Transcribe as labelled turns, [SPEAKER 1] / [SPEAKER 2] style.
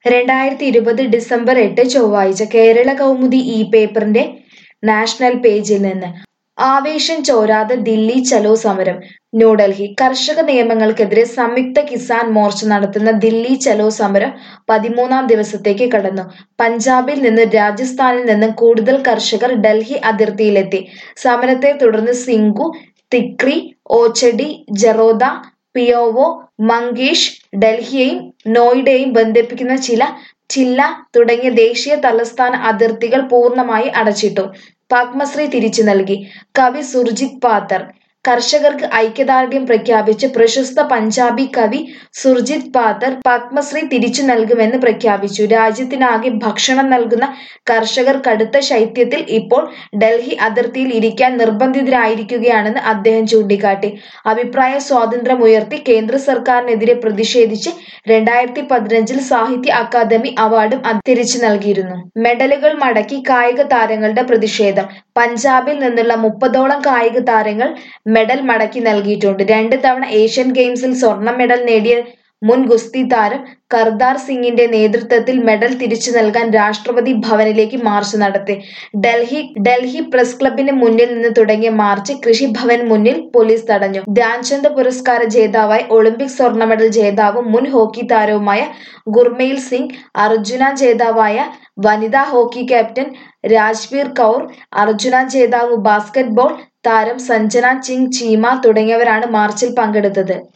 [SPEAKER 1] രണ്ടായിരത്തി ഇരുപത് ഡിസംബർ എട്ട് ചൊവ്വാഴ്ച കേരള കൗമുദി ഈ പേപ്പറിന്റെ നാഷണൽ പേജിൽ നിന്ന് ആവേശം ചോരാതെ ദില്ലി ചലോ സമരം ന്യൂഡൽഹി കർഷക നിയമങ്ങൾക്കെതിരെ സംയുക്ത കിസാൻ മോർച്ച നടത്തുന്ന ദില്ലി ചലോ സമരം പതിമൂന്നാം ദിവസത്തേക്ക് കടന്നു പഞ്ചാബിൽ നിന്നും രാജസ്ഥാനിൽ നിന്നും കൂടുതൽ കർഷകർ ഡൽഹി അതിർത്തിയിലെത്തി സമരത്തെ തുടർന്ന് സിംഗു തിക്രി ഓച്ചഡി ജറോദ പിയോവോ മങ്കേഷ് ഡൽഹിയെയും നോയിഡയെയും ബന്ധിപ്പിക്കുന്ന ചില ചില്ല തുടങ്ങിയ ദേശീയ തലസ്ഥാന അതിർത്തികൾ പൂർണ്ണമായി അടച്ചിട്ടു പത്മശ്രീ തിരിച്ചു നൽകി കവി സുർജിത് പാത്തർ കർഷകർക്ക് ഐക്യദാർഢ്യം പ്രഖ്യാപിച്ച് പ്രശസ്ത പഞ്ചാബി കവി സുർജിത് പാത്തർ പത്മശ്രീ തിരിച്ചു നൽകുമെന്ന് പ്രഖ്യാപിച്ചു രാജ്യത്തിനാകെ ഭക്ഷണം നൽകുന്ന കർഷകർ കടുത്ത ശൈത്യത്തിൽ ഇപ്പോൾ ഡൽഹി അതിർത്തിയിൽ ഇരിക്കാൻ നിർബന്ധിതരായിരിക്കുകയാണെന്ന് അദ്ദേഹം ചൂണ്ടിക്കാട്ടി അഭിപ്രായ സ്വാതന്ത്ര്യം ഉയർത്തി കേന്ദ്ര സർക്കാരിനെതിരെ പ്രതിഷേധിച്ച് രണ്ടായിരത്തി പതിനഞ്ചിൽ സാഹിത്യ അക്കാദമി അവാർഡും അത് തിരിച്ചു നൽകിയിരുന്നു മെഡലുകൾ മടക്കി കായിക താരങ്ങളുടെ പ്രതിഷേധം പഞ്ചാബിൽ നിന്നുള്ള മുപ്പതോളം കായിക താരങ്ങൾ മെഡൽ മടക്കി നൽകിയിട്ടുണ്ട് രണ്ട് തവണ ഏഷ്യൻ ഗെയിംസിൽ സ്വർണ്ണ മെഡൽ നേടിയ മുൻ ഗുസ്തി താരം കർദാർ സിംഗിന്റെ നേതൃത്വത്തിൽ മെഡൽ തിരിച്ചു നൽകാൻ രാഷ്ട്രപതി ഭവനിലേക്ക് മാർച്ച് നടത്തി ഡൽഹി ഡൽഹി പ്രസ് ക്ലബിന് മുന്നിൽ നിന്ന് തുടങ്ങിയ മാർച്ച് കൃഷി ഭവൻ മുന്നിൽ പോലീസ് തടഞ്ഞു ധ്യാൻചന്ദ് പുരസ്കാര ജേതാവായി ഒളിമ്പിക് സ്വർണ്ണ മെഡൽ ജേതാവും മുൻ ഹോക്കി താരവുമായ ഗുർമെയിൽ സിംഗ് അർജുന ജേതാവായ വനിതാ ഹോക്കി ക്യാപ്റ്റൻ രാജ്വീർ കൗർ അർജുന ജേതാവ് ബാസ്കറ്റ്ബോൾ താരം സഞ്ജന സിംഗ് ചീമ തുടങ്ങിയവരാണ് മാർച്ചിൽ പങ്കെടുത്തത്